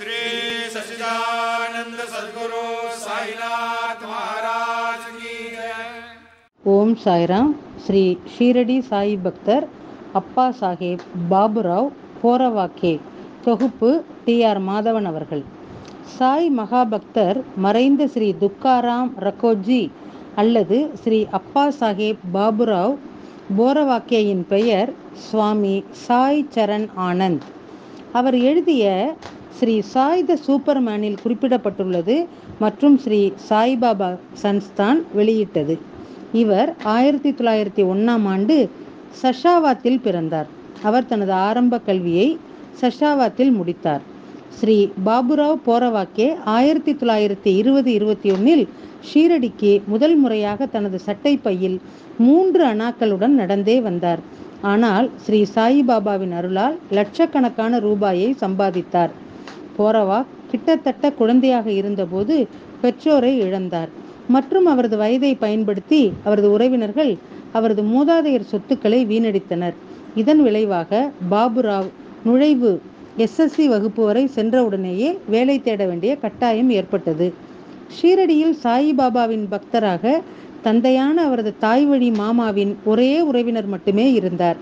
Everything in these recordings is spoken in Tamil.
श्री सच्चिदानंद सदगुरु साईनाथ महाराज की जय ஓம் சாய்ராம் ஸ்ரீ ஷீரடி சாய் பக்தர் அப்பா சாஹேப் பாபுராவ் போரவாக்கே தொகுப்பு டி ஆர் மாதவன் அவர்கள் சாய் மகாபக்தர் மறைந்த ஸ்ரீ துக்காராம் ரக்கோஜி அல்லது ஸ்ரீ அப்பா சாஹேப் பாபுராவ் போரவாக்கேயின் பெயர் சுவாமி சாய் சரண் ஆனந்த் அவர் எழுதிய ஸ்ரீ சாய் த சூப்பர்மேனில் குறிப்பிடப்பட்டுள்ளது மற்றும் ஸ்ரீ சாய்பாபா சன்ஸ்தான் வெளியிட்டது இவர் ஆயிரத்தி தொள்ளாயிரத்தி ஒன்றாம் ஆண்டு சஷாவாத்தில் பிறந்தார் அவர் தனது ஆரம்ப கல்வியை சஷாவாத்தில் முடித்தார் ஸ்ரீ பாபுராவ் போரவாக்கே ஆயிரத்தி தொள்ளாயிரத்தி இருபது இருபத்தி ஒன்னில் ஷீரடிக்கு முதல் முறையாக தனது சட்டை பையில் மூன்று அணாக்களுடன் நடந்தே வந்தார் ஆனால் ஸ்ரீ சாயிபாபாவின் அருளால் லட்சக்கணக்கான ரூபாயை சம்பாதித்தார் போரவாக் கிட்டத்தட்ட குழந்தையாக இருந்தபோது பெற்றோரை இழந்தார் மற்றும் அவரது வயதை பயன்படுத்தி அவரது உறவினர்கள் அவரது மூதாதையர் சொத்துக்களை வீணடித்தனர் இதன் விளைவாக பாபுராவ் நுழைவு எஸ்எஸ்சி வகுப்பு வரை சென்றவுடனேயே வேலை தேட வேண்டிய கட்டாயம் ஏற்பட்டது ஷீரடியில் சாயிபாபாவின் பக்தராக தந்தையான அவரது தாய் வழி மாமாவின் ஒரே உறவினர் மட்டுமே இருந்தார்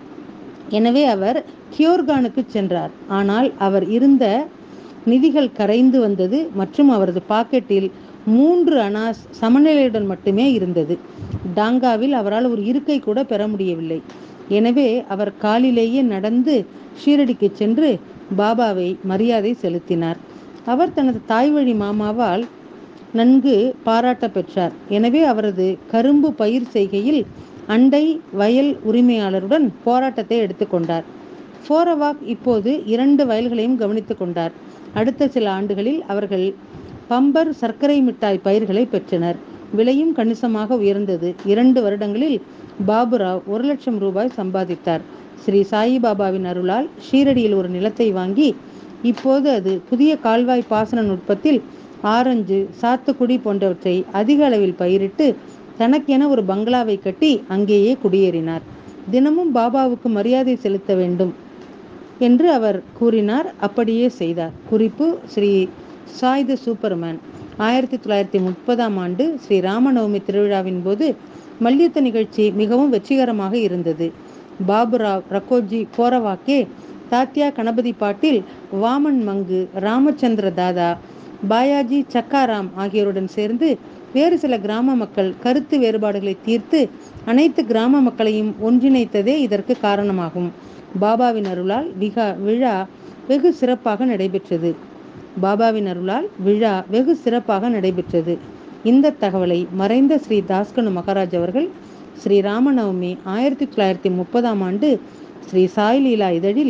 எனவே அவர் கியோர்கானுக்கு சென்றார் ஆனால் அவர் இருந்த நிதிகள் கரைந்து வந்தது மற்றும் அவரது பாக்கெட்டில் மூன்று அனாஸ் சமநிலையுடன் மட்டுமே இருந்தது டாங்காவில் அவரால் ஒரு இருக்கை கூட பெற முடியவில்லை எனவே அவர் காலிலேயே நடந்து ஷீரடிக்கு சென்று பாபாவை மரியாதை செலுத்தினார் அவர் தனது தாய் வழி மாமாவால் நன்கு பாராட்ட பெற்றார் எனவே அவரது கரும்பு பயிர் செய்கையில் அண்டை வயல் உரிமையாளருடன் போராட்டத்தை எடுத்துக்கொண்டார் ஃபோரவாக் இப்போது இரண்டு வயல்களையும் கவனித்துக் கொண்டார் அடுத்த சில ஆண்டுகளில் அவர்கள் பம்பர் சர்க்கரை மிட்டாய் பயிர்களை பெற்றனர் விலையும் கணிசமாக உயர்ந்தது இரண்டு வருடங்களில் பாபுராவ் ஒரு லட்சம் ரூபாய் சம்பாதித்தார் ஸ்ரீ சாயிபாபாவின் அருளால் ஷீரடியில் ஒரு நிலத்தை வாங்கி இப்போது அது புதிய கால்வாய் பாசன நுட்பத்தில் ஆரஞ்சு சாத்துக்குடி போன்றவற்றை அதிக அளவில் பயிரிட்டு தனக்கென ஒரு பங்களாவை கட்டி அங்கேயே குடியேறினார் தினமும் பாபாவுக்கு மரியாதை செலுத்த வேண்டும் என்று அவர் கூறினார் அப்படியே செய்தார் குறிப்பு ஸ்ரீ சாய் த சூப்பர்மேன் ஆயிரத்தி தொள்ளாயிரத்தி முப்பதாம் ஆண்டு ஸ்ரீ ராமநவமி திருவிழாவின் போது மல்யுத்த நிகழ்ச்சி மிகவும் வெற்றிகரமாக இருந்தது பாபுராவ் ரக்கோஜி போரவாக்கே தாத்யா கணபதி பாட்டில் வாமன் மங்கு ராமச்சந்திர தாதா பாயாஜி சக்காராம் ஆகியோருடன் சேர்ந்து வேறு சில கிராம மக்கள் கருத்து வேறுபாடுகளை தீர்த்து அனைத்து கிராம மக்களையும் ஒன்றிணைத்ததே இதற்கு காரணமாகும் பாபாவின் அருளால் விகா விழா வெகு சிறப்பாக நடைபெற்றது பாபாவின் அருளால் விழா வெகு சிறப்பாக நடைபெற்றது இந்த தகவலை மறைந்த ஸ்ரீ தாஸ்கனு மகாராஜ் அவர்கள் ஸ்ரீ ராமநவமி ஆயிரத்தி தொள்ளாயிரத்தி முப்பதாம் ஆண்டு ஸ்ரீ சாய் லீலா இதழில்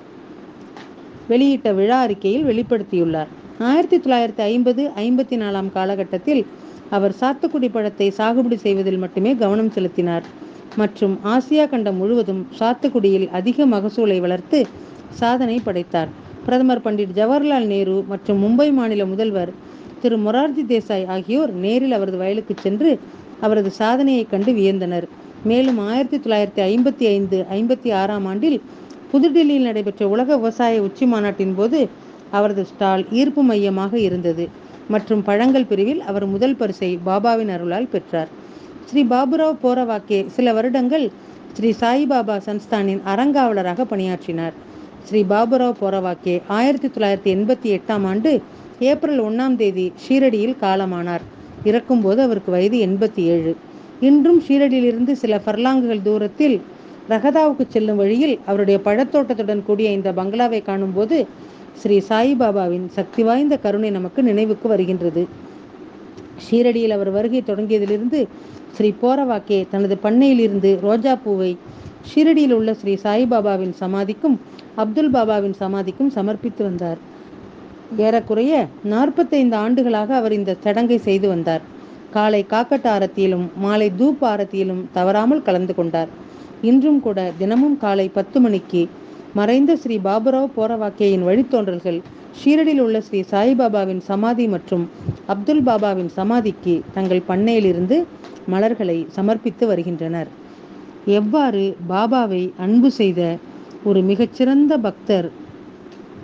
வெளியிட்ட விழா அறிக்கையில் வெளிப்படுத்தியுள்ளார் ஆயிரத்தி தொள்ளாயிரத்தி ஐம்பது ஐம்பத்தி நாலாம் காலகட்டத்தில் அவர் சாத்துக்குடி பழத்தை சாகுபடி செய்வதில் மட்டுமே கவனம் செலுத்தினார் மற்றும் ஆசியா கண்டம் முழுவதும் சாத்துக்குடியில் அதிக மகசூலை வளர்த்து சாதனை படைத்தார் பிரதமர் பண்டிட் ஜவஹர்லால் நேரு மற்றும் மும்பை மாநில முதல்வர் திரு மொரார்ஜி தேசாய் ஆகியோர் நேரில் அவரது வயலுக்கு சென்று அவரது சாதனையை கண்டு வியந்தனர் மேலும் ஆயிரத்தி தொள்ளாயிரத்தி ஐம்பத்தி ஐந்து ஐம்பத்தி ஆறாம் ஆண்டில் புதுடில்லியில் நடைபெற்ற உலக விவசாய உச்சி மாநாட்டின் போது அவரது ஸ்டால் ஈர்ப்பு மையமாக இருந்தது மற்றும் பழங்கள் பிரிவில் அவர் முதல் பரிசை பாபாவின் அருளால் பெற்றார் ஸ்ரீ பாபுராவ் போரவாக்கே சில வருடங்கள் ஸ்ரீ சாயிபாபா சன்ஸ்தானின் அறங்காவலராக பணியாற்றினார் ஸ்ரீ பாபுராவ் போரவாக்கே ஆயிரத்தி தொள்ளாயிரத்தி எண்பத்தி எட்டாம் ஆண்டு ஏப்ரல் ஒன்றாம் தேதி ஷீரடியில் காலமானார் இறக்கும்போது அவருக்கு வயது எண்பத்தி ஏழு இன்றும் ஷீரடியிலிருந்து சில ஃபர்லாங்குகள் தூரத்தில் ரகதாவுக்கு செல்லும் வழியில் அவருடைய பழத்தோட்டத்துடன் கூடிய இந்த பங்களாவை காணும்போது ஸ்ரீ சாயிபாபாவின் சக்தி வாய்ந்த கருணை நமக்கு நினைவுக்கு வருகின்றது ஷீரடியில் அவர் வருகை தொடங்கியதிலிருந்து ஸ்ரீ போரவாக்கே தனது பண்ணையிலிருந்து ரோஜா பூவை ஷீரடியில் உள்ள ஸ்ரீ சாய்பாபாவின் சமாதிக்கும் அப்துல் பாபாவின் சமாதிக்கும் சமர்ப்பித்து வந்தார் ஏறக்குறைய நாற்பத்தைந்து ஆண்டுகளாக அவர் இந்த சடங்கை செய்து வந்தார் காலை காக்கட்ட ஆரத்தியிலும் மாலை தூப் ஆரத்தியிலும் தவறாமல் கலந்து கொண்டார் இன்றும் கூட தினமும் காலை பத்து மணிக்கு மறைந்த ஸ்ரீ பாபுராவ் போரவாக்கேயின் வழித்தோன்றல்கள் ஷீரடியில் உள்ள ஸ்ரீ சாய்பாபாவின் சமாதி மற்றும் அப்துல் பாபாவின் சமாதிக்கு தங்கள் பண்ணையிலிருந்து மலர்களை சமர்ப்பித்து வருகின்றனர் எவ்வாறு பாபாவை அன்பு செய்த ஒரு மிகச்சிறந்த பக்தர்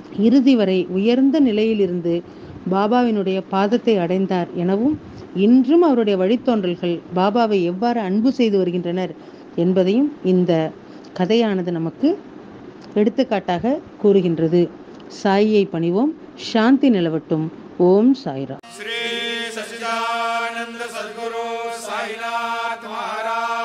இறுதி வரை உயர்ந்த நிலையிலிருந்து பாபாவினுடைய பாதத்தை அடைந்தார் எனவும் இன்றும் அவருடைய வழித்தோன்றல்கள் பாபாவை எவ்வாறு அன்பு செய்து வருகின்றனர் என்பதையும் இந்த கதையானது நமக்கு எடுத்துக்காட்டாக கூறுகின்றது சாயியை பணிவோம் சாந்தி நிலவட்டும் ஓம் சாய்ரா श्री सच्चिदानंद सद्गुरु साईनाथ महाराज